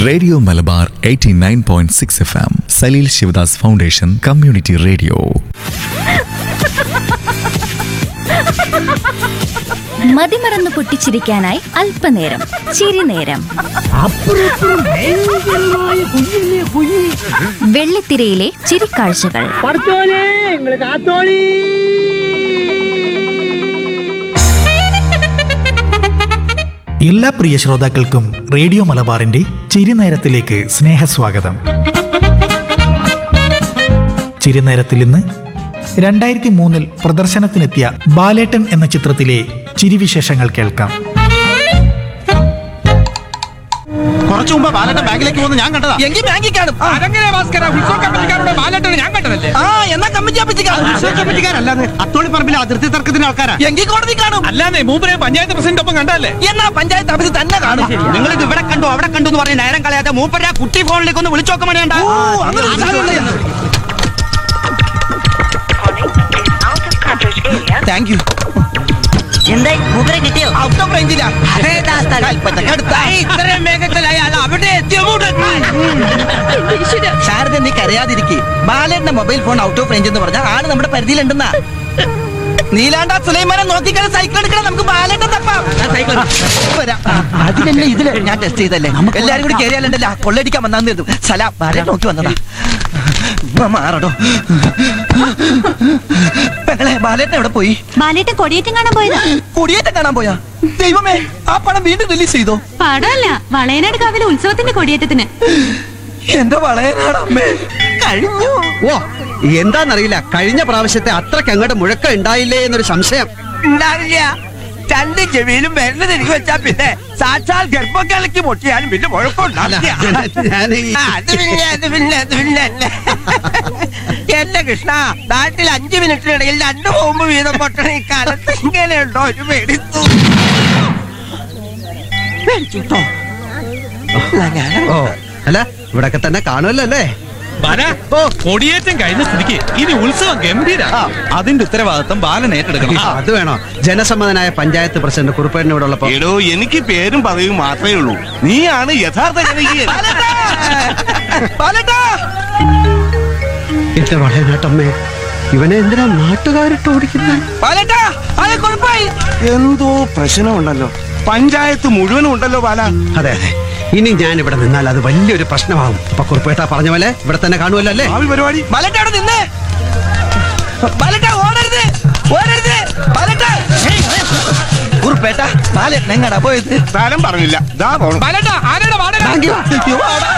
Radio Malabar 89.6 point six F M Saleel Sivadas foundation community radio മതിമറന്ന് പൊട്ടിച്ചിരിക്കാനായി അല്പനേരം ചിരിനേരം വെള്ളിത്തിരയിലെ ചിരിക്കാഴ്ചകൾ പഠിച്ചോനെ നിങ്ങള് കാത്തോളി എല്ലാ പ്രിയ ശ്രോതാക്കൾക്കും റേഡിയോ മലബാറിന്റെ ചിരിനേരത്തിലേക്ക് സ്നേഹസ്വാഗതം ചിരിനേരത്തിൽ ഇന്ന് രണ്ടായിരത്തി മൂന്നിൽ പ്രദർശനത്തിനെത്തിയ ബാലേട്ടൻ എന്ന ചിത്രത്തിലെ ചിരിവിശേഷങ്ങൾ കേൾക്കാം കുറച്ചു മുമ്പ് ബാലന്റെ ബാങ്കിലേക്ക് പോകുന്നത് ഞാൻ കണ്ടതാ എങ്കിൽ ബാങ്കിൽ കാണും അതെങ്ങനെ ഭാസ്കര ഉത്സവ കമ്മിറ്റിക്കാരുടെ ബാലറ്റാണ് ഞാൻ കണ്ടതല്ലേ ആ എന്നാ കമ്മിറ്റി അപ്പച്ചി കാണും ഉത്സവ കമ്മിറ്റിക്കാരല്ലാതെ അത്തോളി പറമ്പിലെ അതിർത്തി തർക്കത്തിന്റെ ആൾക്കാരാ എങ്കിൽ കോടതി കാണും അല്ലാതെ മൂപ്പരെ പഞ്ചായത്ത് പ്രസിഡന്റ് ഒപ്പം കണ്ടല്ലേ എന്നാ പഞ്ചായത്ത് അപ്പച്ചി തന്നെ കാണും നിങ്ങൾ ഇത് ഇവിടെ കണ്ടു അവിടെ കണ്ടു എന്ന് പറഞ്ഞ് നേരം കളയാതെ മൂപ്പര കുട്ടി ഫോണിലേക്ക് ഒന്ന് വിളിച്ചു നോക്കാൻ വേണ്ട ഓ, അങ്ങനെ ഒരു സാധനം ഉണ്ട്. താങ്ക് യു എന്തായി മൂപ്പരെ കിട്ടിയോ ഔട്ട് ഓഫ് റേഞ്ചിലാ അതേതാ സ്ഥലം? കൽപ്പറ്റക്കടുത്താ. ഇത്രയും വേഗത്തിലായ ആൾ അവിടെ എത്തിയ ശാരദ നീ കരയാതിരിക്കെ ബാലേട്ടന്റെ mobile phone out of range എന്ന് പറഞ്ഞാൽ ആള് നമ്മുടെ പരിധിയിലുണ്ടെന്നാ നീലാണ്ട സുലൈമാനെ നോക്കിക്കാൻ സൈക്കിൾ എടുക്കണം നമുക്ക് ബാലേട്ടൻ തപ്പാം ഞാൻ സൈക്കിൾ വരാം അതിലല്ലേ ഇതില് ഞാൻ ടെസ്റ്റ് ചെയ്തല്ലേ എല്ലാരും കൂടി കയറിയാലുണ്ടല്ലോ കൊള്ളടിക്കാൻ വന്നാന്ന് കരുതും സലാം ബാലേട്ടൻ നോക്കി വന്നതാ ഇപ്പൊ മാറടോ പെങ്ങളെ ബാലേട്ടൻ എവിടെ പോയി ബാലേട്ടൻ കൊടിയേറ്റം കാണാൻ പോയതാ കൊടിയേറ്റം കാണാൻ പോയാ ദൈവമേ ആ പടം വീണ്ടും റിലീസ് ചെയ്തോ പടമല്ല വളയനാട് കാവിലെ ഉത്സവത്തിന്റെ കൊടിയേറ്റത്തിന് എന്റെ വളയനാടമ്മേ കഴിഞ്ഞു ഓ എന്താന്നറിയില്ല കഴിഞ്ഞ പ്രാവശ്യത്തെ അത്രയ്ക്ക് അങ്ങോട്ട് മുഴക്കം ഉണ്ടായില്ലേ എന്നൊരു സംശയം ഉണ്ടാവില്ല രണ്ട് ചെവിയിലും വരുന്നത് എനിക്ക് വെച്ചാ പിന്നെ സാക്ഷാൽ ഗർഭക്കലക്ക് പൊട്ടിയാലും പിന്നെ മുഴക്കമുണ്ടാവില്ല ഞാൻ ആ, അത് പിന്നെ അത് പിന്നെ അത് പിന്നെ അല്ലേ. എന്റെ കൃഷ്ണ നാട്ടിൽ അഞ്ചു മിനിറ്റിനിടയിൽ രണ്ട് ബോംബ് വീതം പൊട്ടണ ഈ കാലത്ത് ഇങ്ങനെയുണ്ടോ ഒരു പേടിത്തു പേടിച്ചുട്ടോ എന്നാ ഞാൻ ഓ അല്ല ഇവിടൊക്കെ തന്നെ കാണുമല്ലോ അല്ലേ ബാല ഓ. കൊടിയേറ്റം കഴിഞ്ഞ സ്ഥിതിക്ക് ഇനി ഉത്സവം ഗംഭീര അതിന്റെ ഉത്തരവാദിത്വം ബാലൻ ഏറ്റെടുക്കണം ആ, അത് വേണോ ജനസമ്മതനായ പഞ്ചായത്ത് പ്രസിഡന്റ് കുറുപ്പേടിന് ഇവിടെ ഉള്ളപ്പോ എടോ എനിക്ക് പേരും പദവിയും മാത്രമേ ഉള്ളൂ നീയാണ് യഥാർത്ഥ ജനകീയൻ ബാലേട്ടാ! ബാലേട്ടാ! എന്റെ വളയനാട്ടമ്മേ ഇവനെ എന്തിനാ നാട്ടുകാരിട്ട് ഓടിക്കുന്നത് ബാലേട്ടാ! ആളെ കുഴപ്പമായി എന്തോ പ്രശ്നമുണ്ടല്ലോ പഞ്ചായത്ത് മുഴുവനും ഉണ്ടല്ലോ ബാല അതെ അതെ ഇനി ഞാൻ ഇവിടെ നിന്നാൽ അത് വലിയൊരു പ്രശ്നമാകും അപ്പൊ കുറുപ്പേട്ട പറഞ്ഞ പോലെ ഇവിടെ തന്നെ കാണുമല്ലോ അല്ലേ ഭാവി പരിപാടി ബാലേട്ടാ അവിടെ നിന്നേ ബാലേട്ടാ ഓടരുത് ഓടരുത് ബാലേട്ടാ കുറുപ്പേട്ട ബാലേട്ടൻ എങ്ങടാ പോയത് സ്ഥലം പറഞ്ഞില്ല ദാ പോണം ബാലട്ടാ ആരാണ് വാടക ബാങ്കി വാ. അയ്യോ, അവിടെ.